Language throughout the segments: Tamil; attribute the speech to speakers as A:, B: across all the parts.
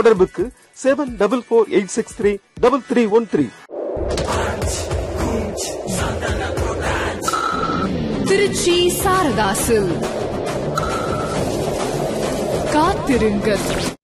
A: தொடர்புக்கு seven double four eight six three double three one three
B: Trichy Saradhas காத்திருங்கள்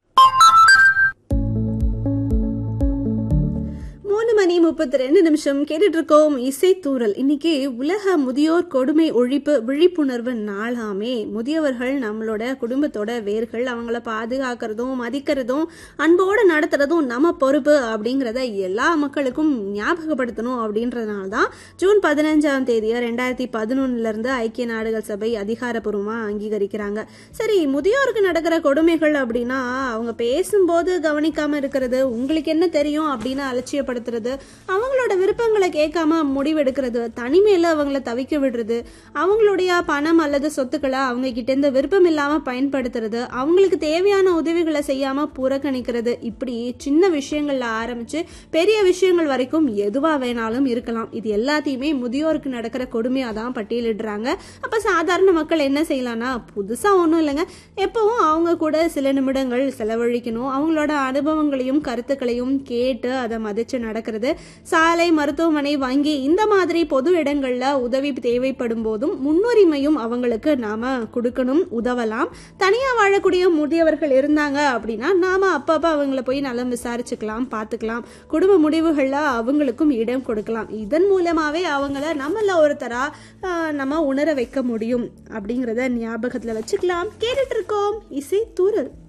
C: மூணு மணி முப்பத்தி ரெண்டு நிமிஷம் கேட்டுட்டு இருக்கோம் இசைத்தூரல் இன்னைக்கு உலக முதியோர் கொடுமை ஒழிப்பு விழிப்புணர்வு நாளாமே முதியவர்கள் நம்மளோட குடும்பத்தோட வேர்கள் அவங்கள பாதுகாக்கிறதும் மதிக்கிறதும் அன்போடு நடத்துறதும் நம்ம பொறுப்பு அப்படிங்கிறத எல்லா மக்களுக்கும் ஞாபகப்படுத்தணும் அப்படின்றதுனால தான் ஜூன் பதினஞ்சாம் தேதியை ரெண்டாயிரத்தி பதினொன்னுல இருந்து ஐக்கிய நாடுகள் சபை அதிகாரப்பூர்வமா அங்கீகரிக்கிறாங்க சரி முதியோருக்கு நடக்கிற கொடுமைகள் அப்படின்னா அவங்க பேசும்போது கவனிக்காம இருக்கிறது உங்களுக்கு என்ன தெரியும் அப்படின்னு அலட்சியப்படுத்துறது அவங்களோட விருப்பங்களை கேட்காம முடிவெடுக்கிறது தனிமையில அவங்கள தவிக்க விடுறது அவங்களுடைய பணம் அல்லது சொத்துக்களை அவங்க கிட்ட இருந்து விருப்பம் இல்லாம பயன்படுத்துறது அவங்களுக்கு தேவையான உதவிகளை செய்யாம புறக்கணிக்கிறது இப்படி சின்ன விஷயங்கள்ல ஆரம்பிச்சு பெரிய விஷயங்கள் வரைக்கும் எதுவா வேணாலும் இருக்கலாம் இது எல்லாத்தையுமே முதியோருக்கு நடக்கிற கொடுமையா தான் பட்டியலிடுறாங்க அப்ப சாதாரண மக்கள் என்ன செய்யலாம்னா புதுசா ஒன்றும் இல்லைங்க எப்பவும் அவங்க கூட சில நிமிடங்கள் செலவழிக்கணும் அவங்களோட அனுபவங்களையும் கருத்துக்களையும் கேட்டு அதை மதிச்சு நடக்கிறது சாலை மருத்துவமனை வங்கி இந்த மாதிரி பொது இடங்கள்ல உதவி தேவைப்படும் போதும் முன்னுரிமையும் அவங்களுக்கு நாம கொடுக்கணும் உதவலாம் தனியா வாழக்கூடிய முதியவர்கள் இருந்தாங்க அப்படின்னா நாம அப்பப்ப அவங்கள போய் நலம் விசாரிச்சுக்கலாம் பார்த்துக்கலாம் குடும்ப முடிவுகள்ல அவங்களுக்கும் இடம் கொடுக்கலாம் இதன் மூலமாவே அவங்கள நம்மள ஒருத்தரா ஆஹ், நம்ம உணர வைக்க முடியும் அப்படிங்கிறத ஞாபகத்துல வச்சுக்கலாம் கேட்டுட்டு இருக்கோம் இசை தூரல்